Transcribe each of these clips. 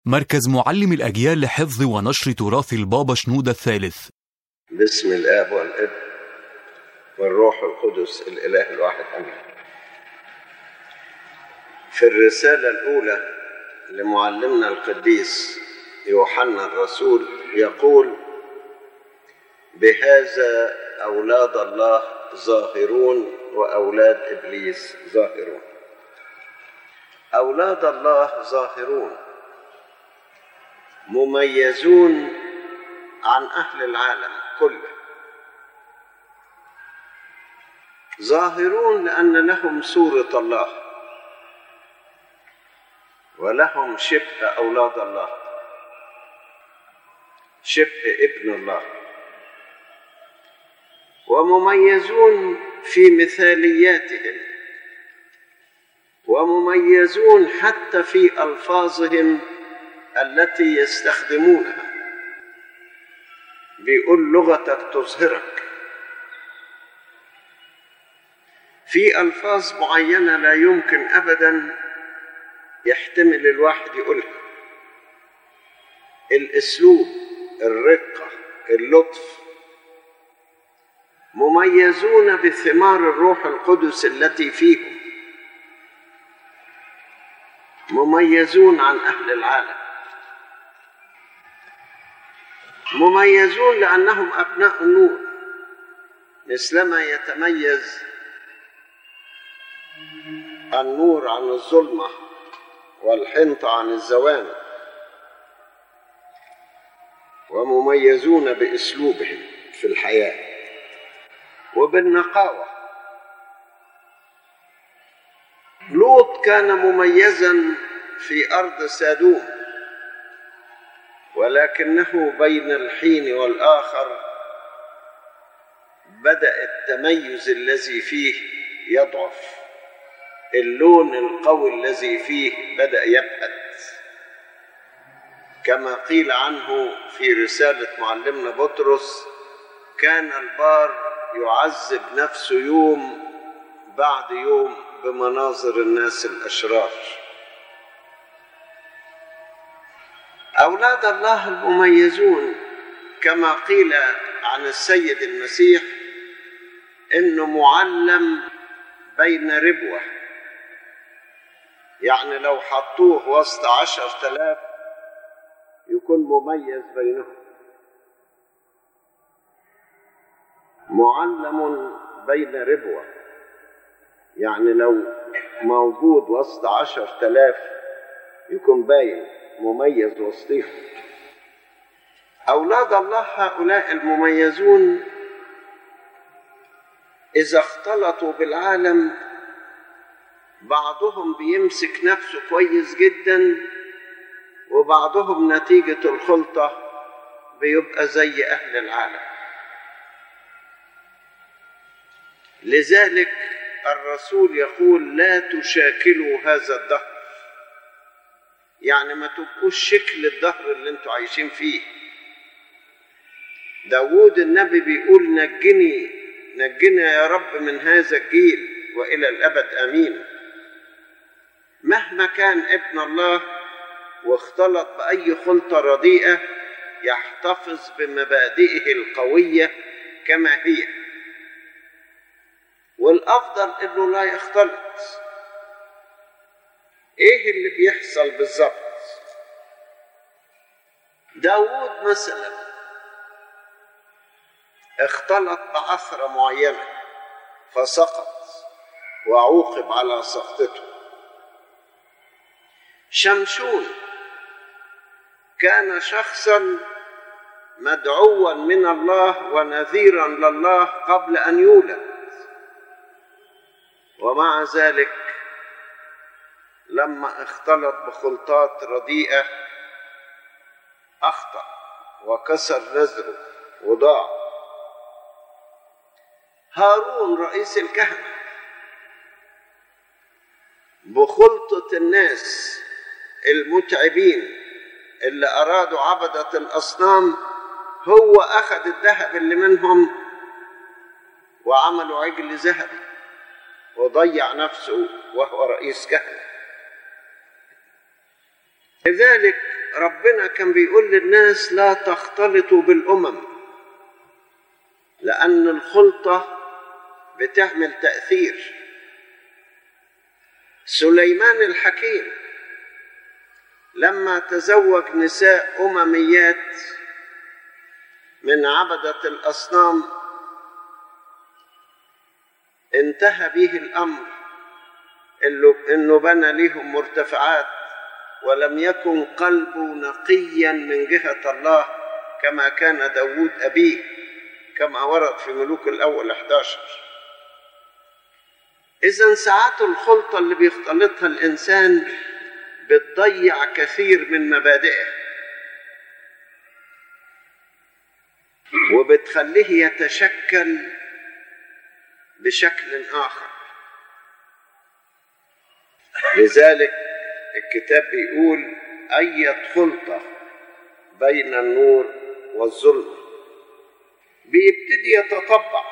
مركز معلم الأجيال لحفظ ونشر تراث البابا شنودة الثالث باسم الاب والابن والروح القدس الاله الواحد امين في الرساله الاولى لمعلمنا القديس يوحنا الرسول يقول بهذا اولاد الله ظاهرون واولاد ابليس ظاهرون اولاد الله ظاهرون مميزون عن اهل العالم كله ظاهرون لان لهم صوره الله ولهم شبه اولاد الله شبه ابن الله ومميزون في مثالياتهم ومميزون حتى في الفاظهم التي يستخدمونها بيقول لغتك تظهرك في الفاظ معينه لا يمكن ابدا يحتمل الواحد يقولها الاسلوب الرقه اللطف مميزون بثمار الروح القدس التي فيهم مميزون عن اهل العالم مميزون لانهم ابناء النور مثلما يتميز النور عن الظلمه والحنطه عن الزوان ومميزون باسلوبهم في الحياه وبالنقاوه لوط كان مميزا في ارض سادوم ولكنه بين الحين والاخر بدا التميز الذي فيه يضعف اللون القوي الذي فيه بدا يبهت كما قيل عنه في رساله معلمنا بطرس كان البار يعذب نفسه يوم بعد يوم بمناظر الناس الاشرار اولاد الله المميزون كما قيل عن السيد المسيح انه معلم بين ربوه يعني لو حطوه وسط عشر تلاف يكون مميز بينهم معلم بين ربوه يعني لو موجود وسط عشر تلاف يكون باين مميز وسطهم أولاد الله هؤلاء المميزون إذا اختلطوا بالعالم بعضهم بيمسك نفسه كويس جدا وبعضهم نتيجة الخلطة بيبقى زي أهل العالم لذلك الرسول يقول لا تشاكلوا هذا الدهر يعني ما تبقوش شكل الدهر اللي انتوا عايشين فيه داود النبي بيقول نجني نجنا يا رب من هذا الجيل والى الابد امين مهما كان ابن الله واختلط باي خلطه رديئه يحتفظ بمبادئه القويه كما هي والافضل انه لا يختلط ايه اللي بيحصل بالظبط داود مثلا اختلط بعثرة معينة فسقط وعوقب على سقطته شمشون كان شخصا مدعوا من الله ونذيرا لله قبل ان يولد ومع ذلك لما اختلط بخلطات رديئه اخطا وكسر نذره وضاع هارون رئيس الكهنه بخلطه الناس المتعبين اللي ارادوا عبده الاصنام هو اخذ الذهب اللي منهم وعملوا عجل ذهبي وضيع نفسه وهو رئيس كهنه لذلك ربنا كان بيقول للناس لا تختلطوا بالامم لان الخلطه بتعمل تاثير سليمان الحكيم لما تزوج نساء امميات من عبده الاصنام انتهى به الامر انه بنى لهم مرتفعات ولم يكن قلبه نقيا من جهه الله كما كان داود ابيه كما ورد في ملوك الاول 11 اذا ساعات الخلطه اللي بيختلطها الانسان بتضيع كثير من مبادئه وبتخليه يتشكل بشكل اخر لذلك الكتاب بيقول اية خلطة بين النور والظلمة بيبتدي يتطبع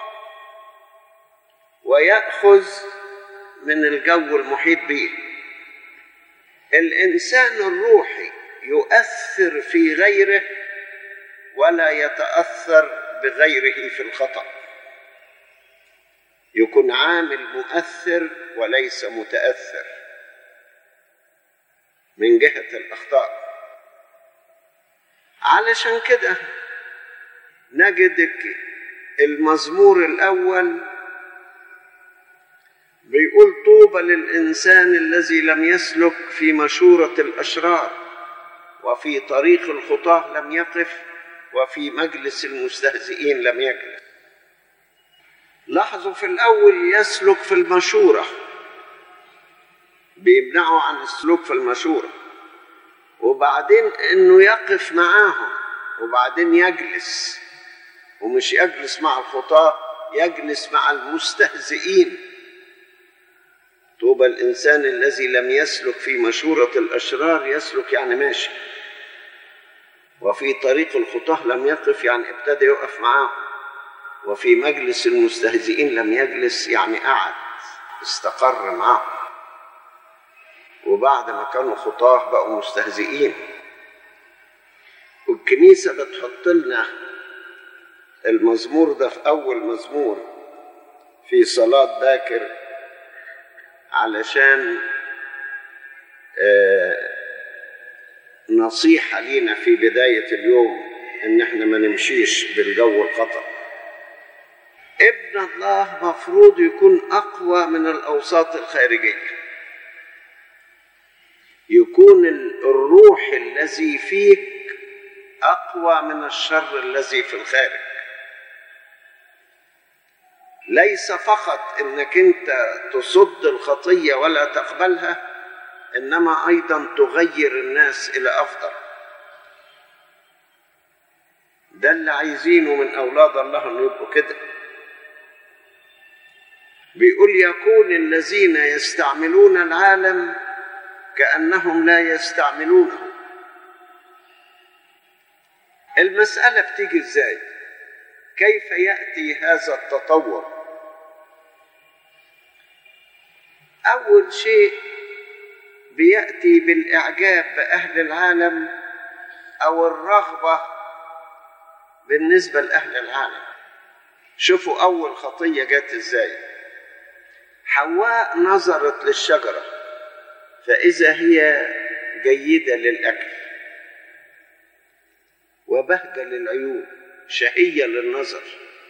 ويأخذ من الجو المحيط به الإنسان الروحي يؤثر في غيره ولا يتأثر بغيره في الخطأ يكون عامل مؤثر وليس متأثر من جهة الأخطاء علشان كده نجد المزمور الأول بيقول طوبى للإنسان الذي لم يسلك في مشورة الأشرار وفي طريق الخطاة لم يقف وفي مجلس المستهزئين لم يجلس لاحظوا في الأول يسلك في المشورة بيمنعوا عن السلوك في المشورة وبعدين انه يقف معاهم وبعدين يجلس ومش يجلس مع الخطاة يجلس مع المستهزئين طوبى الإنسان الذي لم يسلك في مشورة الأشرار يسلك يعني ماشي وفي طريق الخطاة لم يقف يعني ابتدى يقف معاهم وفي مجلس المستهزئين لم يجلس يعني قعد استقر معاهم وبعد ما كانوا خطاه بقوا مستهزئين والكنيسة بتحط لنا المزمور ده في أول مزمور في صلاة باكر علشان آه نصيحة لينا في بداية اليوم إن إحنا ما نمشيش بالجو الخطأ ابن الله مفروض يكون أقوى من الأوساط الخارجية يكون الروح الذي فيك اقوى من الشر الذي في الخارج ليس فقط انك انت تصد الخطيه ولا تقبلها انما ايضا تغير الناس الى افضل ده اللي عايزينه من اولاد الله انه يبقوا كده بيقول يكون الذين يستعملون العالم كأنهم لا يستعملونه المسألة بتيجي ازاي كيف يأتي هذا التطور أول شيء بيأتي بالإعجاب بأهل العالم أو الرغبة بالنسبة لأهل العالم شوفوا أول خطية جت ازاي حواء نظرت للشجره فإذا هي جيدة للأكل وبهجة للعيون شهية للنظر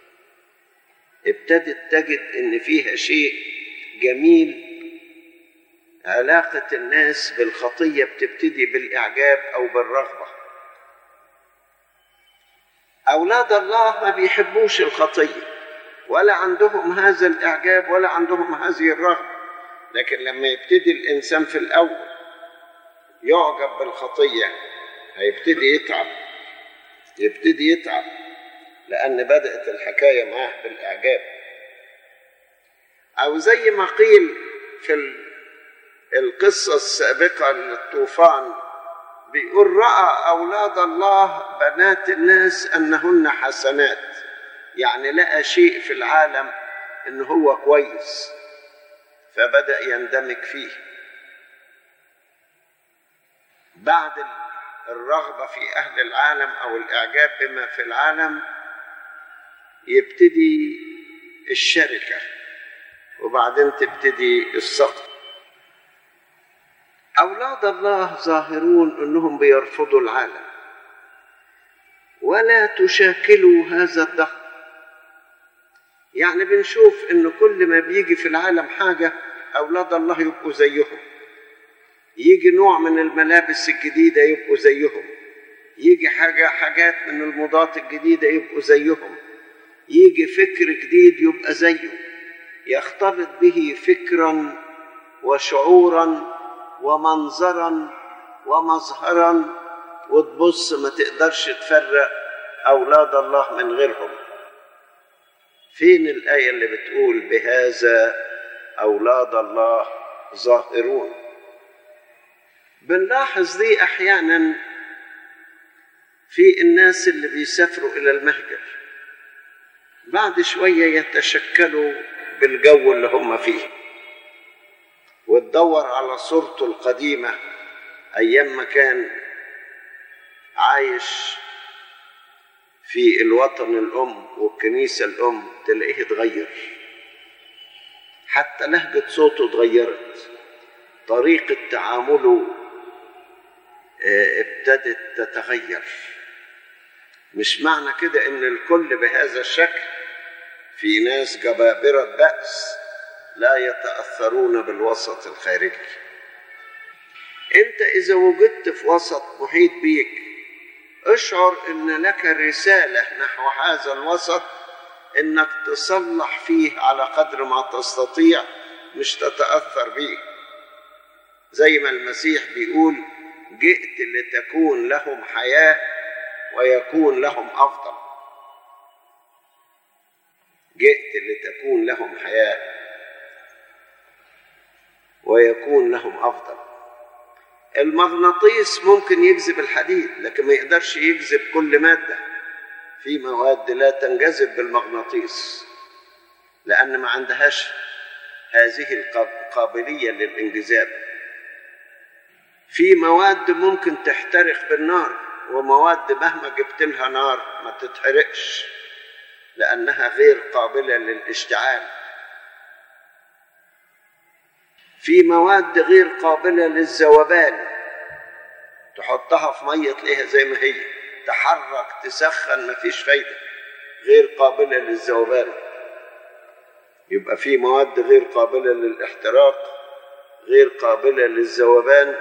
ابتدت تجد إن فيها شيء جميل علاقة الناس بالخطية بتبتدي بالإعجاب أو بالرغبة أولاد الله ما بيحبوش الخطية ولا عندهم هذا الإعجاب ولا عندهم هذه الرغبة لكن لما يبتدي الإنسان في الأول يعجب بالخطية هيبتدي يتعب يبتدي يتعب لأن بدأت الحكاية معاه بالإعجاب أو زي ما قيل في القصة السابقة للطوفان بيقول رأى أولاد الله بنات الناس أنهن حسنات يعني لقى شيء في العالم إن هو كويس فبدأ يندمج فيه بعد الرغبة في أهل العالم أو الإعجاب بما في العالم يبتدي الشركة وبعدين تبتدي السقط أولاد الله ظاهرون أنهم بيرفضوا العالم ولا تشاكلوا هذا الدهر يعني بنشوف ان كل ما بيجي في العالم حاجة اولاد الله يبقوا زيهم يجي نوع من الملابس الجديدة يبقوا زيهم يجي حاجة حاجات من المضاد الجديدة يبقوا زيهم يجي فكر جديد يبقى زيه يختلط به فكرا وشعورا ومنظرا ومظهرا وتبص ما تقدرش تفرق أولاد الله من غيرهم فين الآية اللي بتقول بهذا أولاد الله ظاهرون بنلاحظ دي أحيانا في الناس اللي بيسافروا إلى المهجر بعد شوية يتشكلوا بالجو اللي هم فيه وتدور على صورته القديمة أيام ما كان عايش في الوطن الأم والكنيسة الأم تلاقيه اتغير حتى لهجة صوته اتغيرت طريقة تعامله ابتدت تتغير مش معنى كده ان الكل بهذا الشكل في ناس جبابرة بأس لا يتأثرون بالوسط الخارجي انت اذا وجدت في وسط محيط بيك اشعر ان لك رسالة نحو هذا الوسط انك تصلح فيه على قدر ما تستطيع مش تتأثر به زي ما المسيح بيقول جئت لتكون لهم حياة ويكون لهم أفضل جئت لتكون لهم حياة ويكون لهم أفضل المغناطيس ممكن يجذب الحديد لكن ما يقدرش يجذب كل مادة في مواد لا تنجذب بالمغناطيس لأن ما عندهاش هذه القابلية للانجذاب في مواد ممكن تحترق بالنار ومواد مهما جبت لها نار ما تتحرقش لأنها غير قابلة للاشتعال في مواد غير قابلة للذوبان تحطها في مية تلاقيها زي ما هي تحرك تسخن مفيش فايدة غير قابلة للذوبان يبقى في مواد غير قابلة للاحتراق غير قابلة للذوبان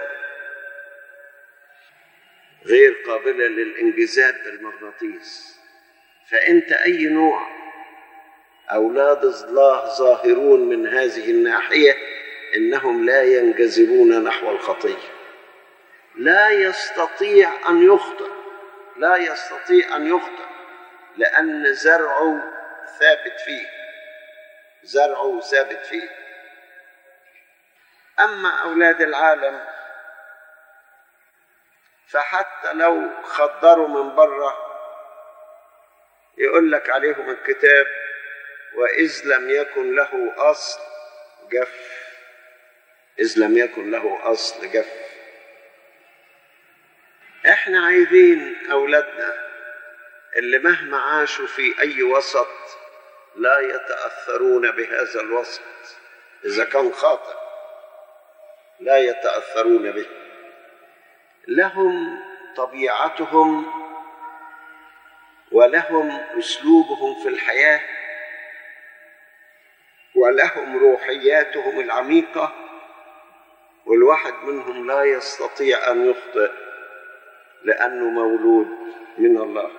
غير قابلة للانجذاب بالمغناطيس فأنت أي نوع أولاد الله ظاهرون من هذه الناحية إنهم لا ينجذبون نحو الخطية لا يستطيع أن يخطئ لا يستطيع أن يخطئ لأن زرعه ثابت فيه زرعه ثابت فيه أما أولاد العالم فحتى لو خدروا من بره يقول لك عليهم الكتاب وإذ لم يكن له أصل جف إذ لم يكن له أصل جف إحنا عايزين أولادنا اللي مهما عاشوا في أي وسط لا يتأثرون بهذا الوسط إذا كان خاطئ لا يتأثرون به لهم طبيعتهم ولهم اسلوبهم في الحياه ولهم روحياتهم العميقه والواحد منهم لا يستطيع ان يخطئ لانه مولود من الله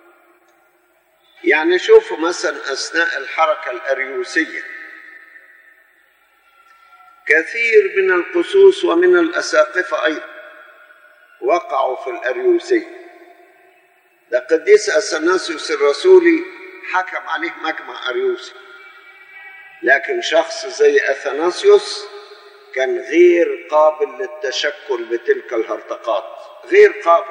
يعني شوفوا مثلا اثناء الحركه الاريوسيه كثير من القسوس ومن الاساقفه ايضا وقعوا في الأريوسية ده قديس أثناسيوس الرسولي حكم عليه مجمع أريوسي لكن شخص زي أثناسيوس كان غير قابل للتشكل بتلك الهرطقات غير قابل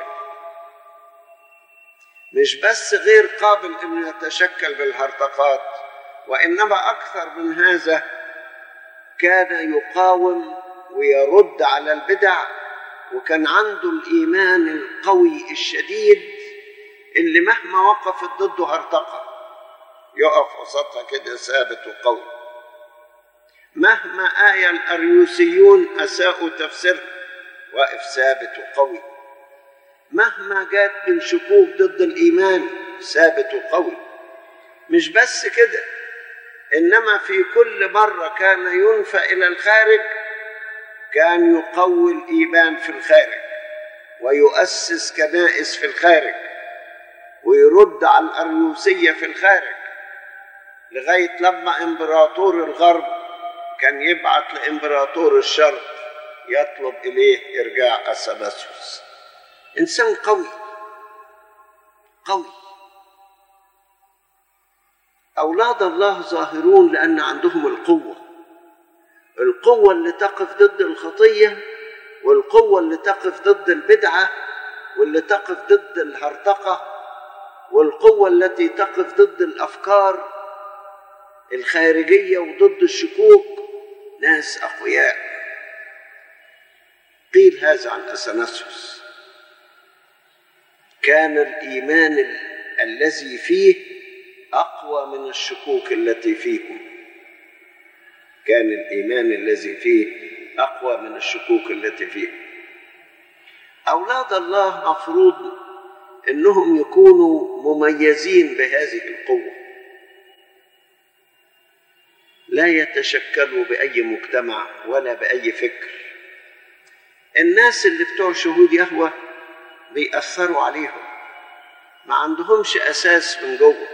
مش بس غير قابل انه يتشكل بالهرطقات وانما اكثر من هذا كان يقاوم ويرد على البدع وكان عنده الإيمان القوي الشديد اللي مهما وقفت ضده هرطقة يقف قصادها كده ثابت وقوي مهما آية الأريوسيون أساءوا تفسيرها واقف ثابت وقوي مهما جات من شكوك ضد الإيمان ثابت وقوي مش بس كده إنما في كل مرة كان ينفى إلى الخارج كان يقوي الإيمان في الخارج ويؤسس كنائس في الخارج ويرد على الأريوسية في الخارج لغاية لما إمبراطور الغرب كان يبعت لإمبراطور الشرق يطلب إليه إرجاع أثناسيوس إنسان قوي قوي أولاد الله ظاهرون لأن عندهم القوة القوة اللي تقف ضد الخطية والقوة اللي تقف ضد البدعة واللي تقف ضد الهرطقة والقوة التي تقف ضد الأفكار الخارجية وضد الشكوك ناس أقوياء قيل هذا عن أثناسيوس كان الإيمان ال- الذي فيه أقوى من الشكوك التي فيكم كان الإيمان الذي فيه أقوى من الشكوك التي فيه أولاد الله مفروض أنهم يكونوا مميزين بهذه القوة لا يتشكلوا بأي مجتمع ولا بأي فكر الناس اللي بتوع شهود يهوه بيأثروا عليهم ما عندهمش أساس من جوه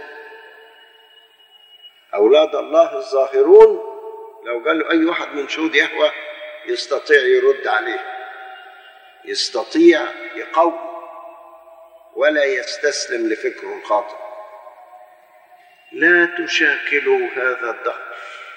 أولاد الله الظاهرون لو قالوا أي واحد من شهود يهوه يستطيع يرد عليه يستطيع يقوم ولا يستسلم لفكره الخاطئ لا تشاكلوا هذا الدهر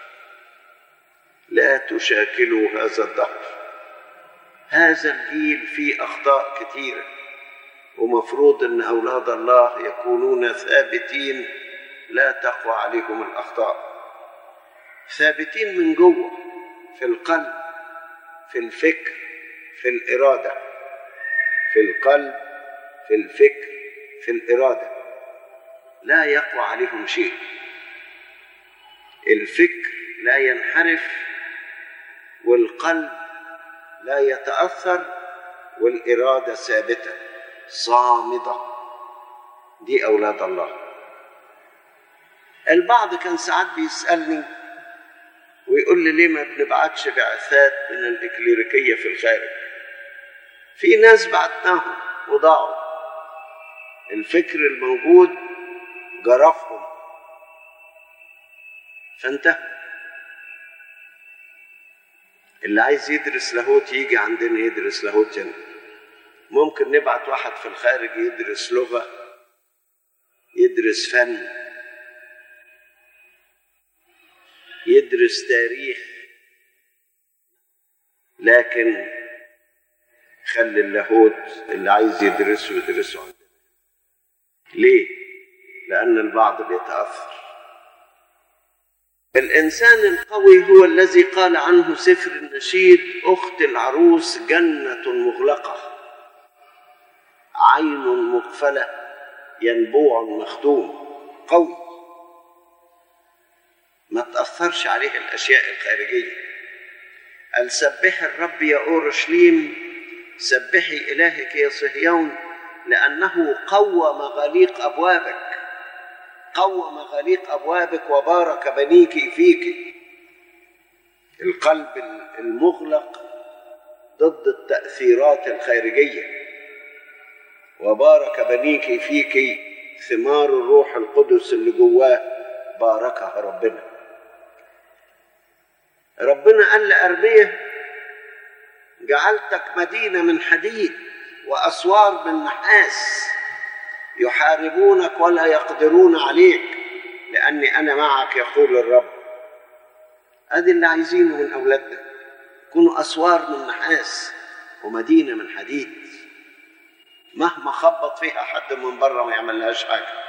لا تشاكلوا هذا الدهر هذا الجيل فيه أخطاء كثيرة ومفروض أن أولاد الله يكونون ثابتين لا تقوى عليهم الأخطاء ثابتين من جوه في القلب في الفكر في الإرادة في القلب في الفكر في الإرادة لا يقوى عليهم شيء الفكر لا ينحرف والقلب لا يتأثر والإرادة ثابتة صامدة دي أولاد الله البعض كان ساعات بيسألني ويقول لي ليه ما بنبعتش بعثات من الإكليريكية في الخارج في ناس بعتناهم وضاعوا الفكر الموجود جرفهم فانتهوا اللي عايز يدرس لاهوت يجي عندنا يدرس لاهوت هنا ممكن نبعت واحد في الخارج يدرس لغة يدرس فن يدرس تاريخ لكن خلي اللاهوت اللي عايز يدرسه يدرسه عندنا ليه؟ لأن البعض بيتأثر الإنسان القوي هو الذي قال عنه سفر النشيد أخت العروس جنة مغلقة عين مقفلة ينبوع مختوم قوي ما تأثرش عليه الأشياء الخارجية قال سبحي الرب يا أورشليم سبحي إلهك يا صهيون لأنه قوى مغاليق أبوابك قوى مغاليق أبوابك وبارك بنيك فيك القلب المغلق ضد التأثيرات الخارجية وبارك بنيك فيك ثمار الروح القدس اللي جواه باركها ربنا ربنا قال لأرمية جعلتك مدينة من حديد وأسوار من نحاس يحاربونك ولا يقدرون عليك لأني أنا معك يقول الرب أدي اللي عايزينه من أولادنا يكونوا أسوار من نحاس ومدينة من حديد مهما خبط فيها حد من بره ما يعملهاش حاجة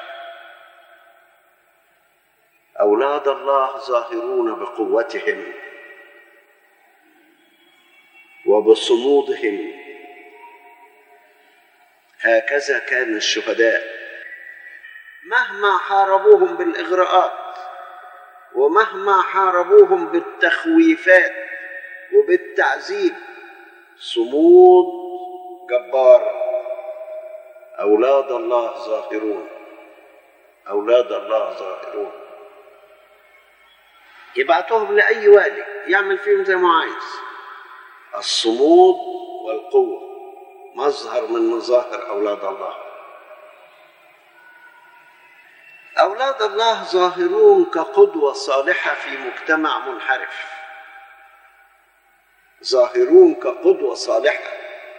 أولاد الله ظاهرون بقوتهم وبصمودهم هكذا كان الشهداء مهما حاربوهم بالاغراءات ومهما حاربوهم بالتخويفات وبالتعذيب صمود جبار اولاد الله ظاهرون اولاد الله ظاهرون يبعتوهم لاي والي يعمل فيهم زي ما عايز الصمود والقوه مظهر من مظاهر اولاد الله اولاد الله ظاهرون كقدوه صالحه في مجتمع منحرف ظاهرون كقدوه صالحه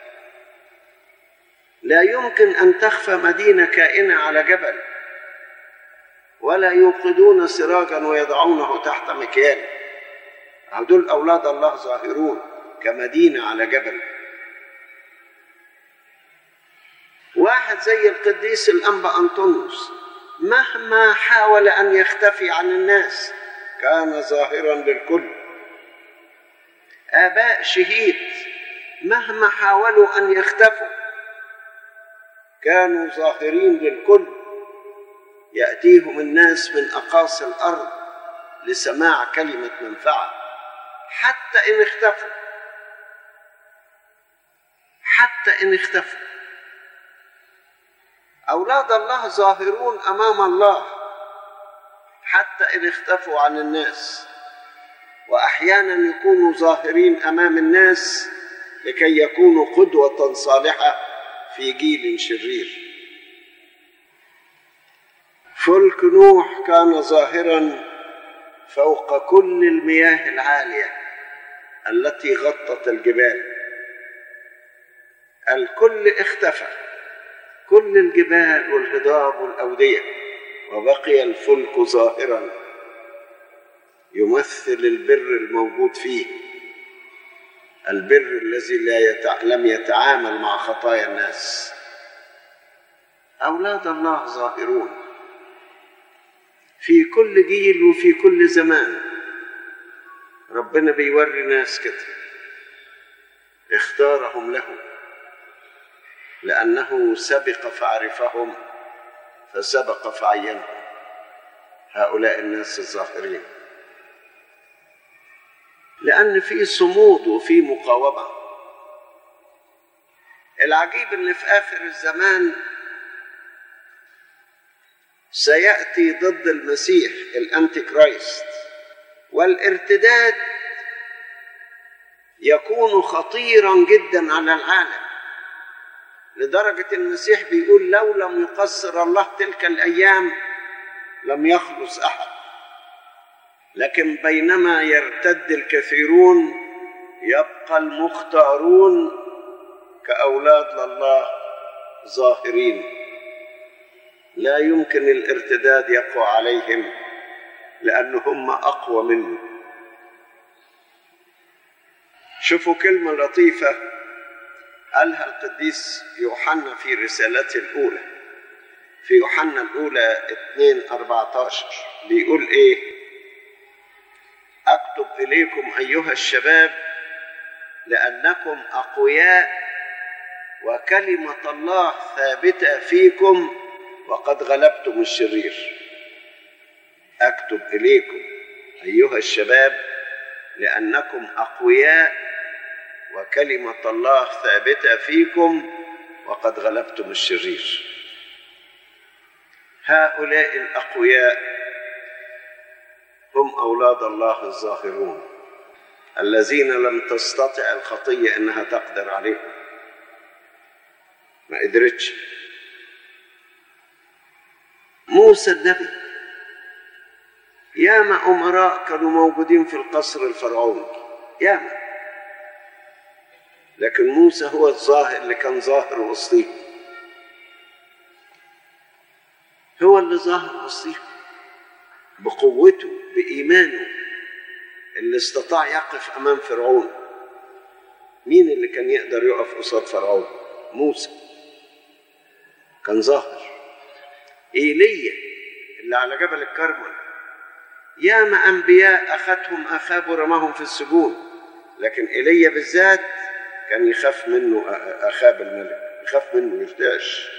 لا يمكن ان تخفى مدينه كائنه على جبل ولا يوقدون سراجا ويضعونه تحت مكيال دول اولاد الله ظاهرون كمدينه على جبل واحد زي القديس الانبا انطونيوس مهما حاول ان يختفي عن الناس كان ظاهرا للكل اباء شهيد مهما حاولوا ان يختفوا كانوا ظاهرين للكل ياتيهم الناس من اقاصي الارض لسماع كلمه منفعه حتى ان اختفوا حتى ان اختفوا اولاد الله ظاهرون امام الله حتى ان اختفوا عن الناس واحيانا يكونوا ظاهرين امام الناس لكي يكونوا قدوه صالحه في جيل شرير فلك نوح كان ظاهرا فوق كل المياه العاليه التي غطت الجبال الكل اختفى كل الجبال والهضاب والاوديه وبقي الفلك ظاهرا يمثل البر الموجود فيه البر الذي لا يتع... لم يتعامل مع خطايا الناس اولاد الله ظاهرون في كل جيل وفي كل زمان ربنا بيوري ناس كده اختارهم له لأنه سبق فعرفهم فسبق فعينهم هؤلاء الناس الظاهرين لأن في صمود وفي مقاومة العجيب اللي في آخر الزمان سيأتي ضد المسيح الأنتي كرايست والارتداد يكون خطيرا جدا على العالم لدرجة المسيح بيقول لو لم يقصر الله تلك الأيام لم يخلص أحد لكن بينما يرتد الكثيرون يبقى المختارون كأولاد لله ظاهرين لا يمكن الارتداد يقوى عليهم لأن هم أقوى منه شوفوا كلمة لطيفة قالها القديس يوحنا في رسالته الأولى في يوحنا الأولى 2 14 بيقول إيه أكتب إليكم أيها الشباب لأنكم أقوياء وكلمة الله ثابتة فيكم وقد غلبتم الشرير أكتب إليكم أيها الشباب لأنكم أقوياء وكلمة الله ثابتة فيكم وقد غلبتم الشرير هؤلاء الأقوياء هم أولاد الله الظاهرون الذين لم تستطع الخطية أنها تقدر عليهم ما قدرتش موسى النبي ياما أمراء كانوا موجودين في القصر الفرعوني ياما لكن موسى هو الظاهر اللي كان ظاهر وسطيهم هو اللي ظاهر وسطيهم بقوته بإيمانه اللي استطاع يقف أمام فرعون مين اللي كان يقدر يقف قصاد فرعون موسى كان ظاهر ايليا اللي على جبل الكرمل ياما انبياء اخذهم اخاب ورماهم في السجون لكن ايليا بالذات كان يخاف منه اخاب الملك يخاف منه يرتعش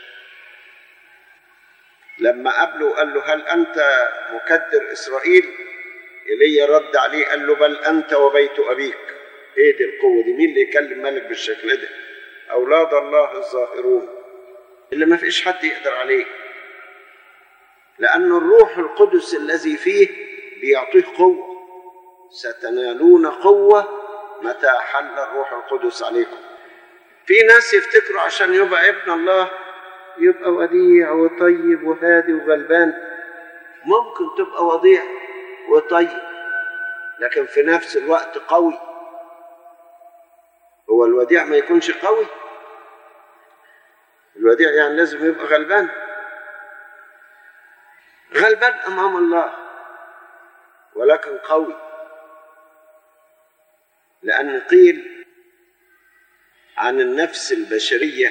لما قابله قال له هل أنت مكدر إسرائيل إيليا رد عليه قال له بل أنت وبيت أبيك إيه دي القوة دي مين اللي يكلم ملك بالشكل ده أولاد الله الظاهرون اللي ما فيش حد يقدر عليه لأن الروح القدس الذي فيه بيعطيه قوة ستنالون قوة متى حل الروح القدس عليكم في ناس يفتكروا عشان يبقى ابن الله يبقى وديع وطيب وهادي وغلبان ممكن تبقى وضيع وطيب لكن في نفس الوقت قوي هو الوديع ما يكونش قوي الوديع يعني لازم يبقى غلبان غلبان امام الله ولكن قوي لان قيل عن النفس البشريه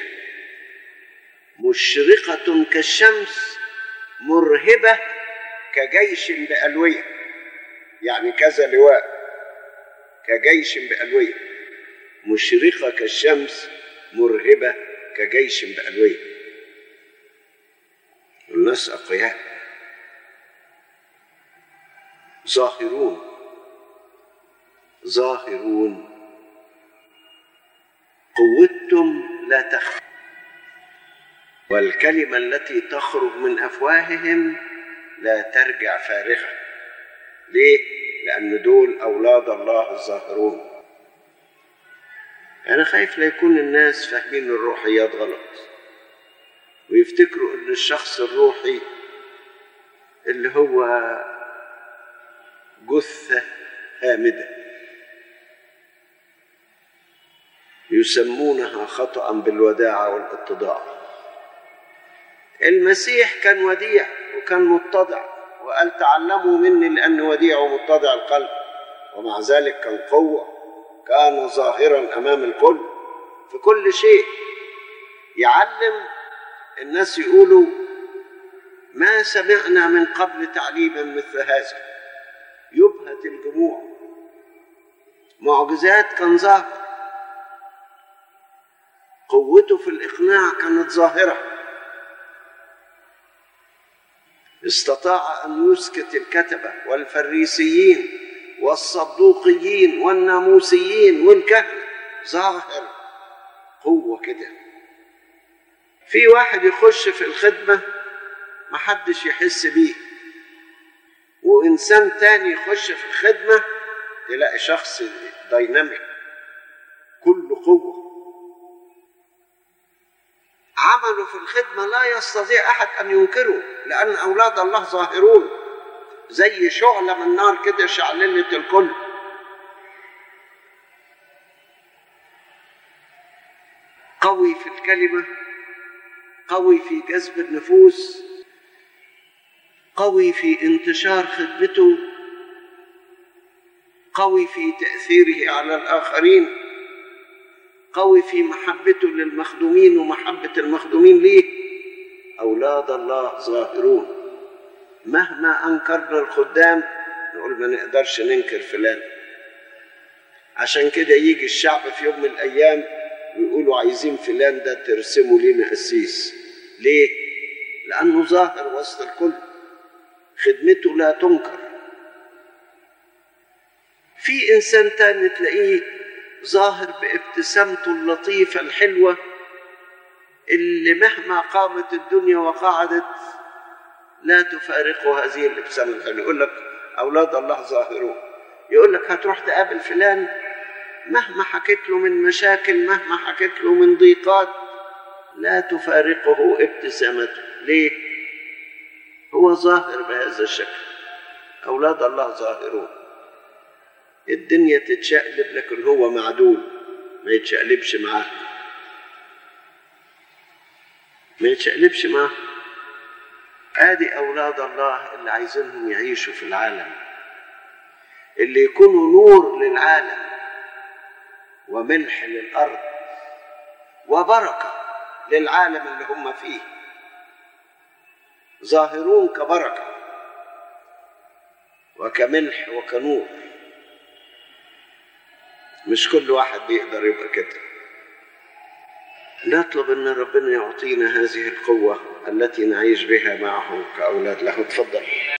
مشرقه كالشمس مرهبه كجيش بالويه يعني كذا لواء كجيش بالويه مشرقه كالشمس مرهبه كجيش بألوية الناس أقوياء ظاهرون ظاهرون قوتهم لا تخفى والكلمة التي تخرج من أفواههم لا ترجع فارغة ليه؟ لأن دول أولاد الله الظاهرون أنا خايف لا يكون الناس فاهمين الروحيات غلط ويفتكروا إن الشخص الروحي اللي هو جثة هامدة يسمونها خطأ بالوداعة والاتضاع المسيح كان وديع وكان متضع وقال تعلموا مني لأني وديع ومتضع القلب ومع ذلك كان قوة كان ظاهرا امام الكل في كل شيء يعلم الناس يقولوا ما سمعنا من قبل تعليما مثل هذا يبهت الجموع معجزات كان ظاهر قوته في الاقناع كانت ظاهره استطاع ان يسكت الكتبه والفريسيين والصدوقيين والناموسيين والكهنة ظاهر قوة كده في واحد يخش في الخدمة محدش يحس بيه وإنسان تاني يخش في الخدمة تلاقي شخص دايناميك كله قوة عمله في الخدمة لا يستطيع أحد أن ينكره لأن أولاد الله ظاهرون زي شعلة من نار كده شعللت الكل قوي في الكلمة قوي في جذب النفوس قوي في انتشار خدمته قوي في تأثيره على الآخرين قوي في محبته للمخدومين ومحبة المخدومين ليه أولاد الله ظاهرون مهما أنكرنا الخدام نقول ما نقدرش ننكر فلان عشان كده يجي الشعب في يوم من الأيام ويقولوا عايزين فلان ده ترسموا لنا قسيس ليه؟ لأنه ظاهر وسط الكل خدمته لا تنكر في إنسان تاني تلاقيه ظاهر بابتسامته اللطيفة الحلوة اللي مهما قامت الدنيا وقعدت لا تفارقه هذه الابتسامة الحلوة يقول لك أولاد الله ظاهرون يقول لك هتروح تقابل فلان مهما حكيت له من مشاكل مهما حكيت له من ضيقات لا تفارقه ابتسامته ليه هو ظاهر بهذا الشكل أولاد الله ظاهرون الدنيا تتشقلب لكن هو معدول ما يتشقلبش معاه ما يتشقلبش معاه ادي اولاد الله اللي عايزينهم يعيشوا في العالم اللي يكونوا نور للعالم وملح للارض وبركه للعالم اللي هم فيه ظاهرون كبركه وكملح وكنور مش كل واحد بيقدر يبقى كده نطلب ان ربنا يعطينا هذه القوه التي نعيش بها معه كاولاد له تفضل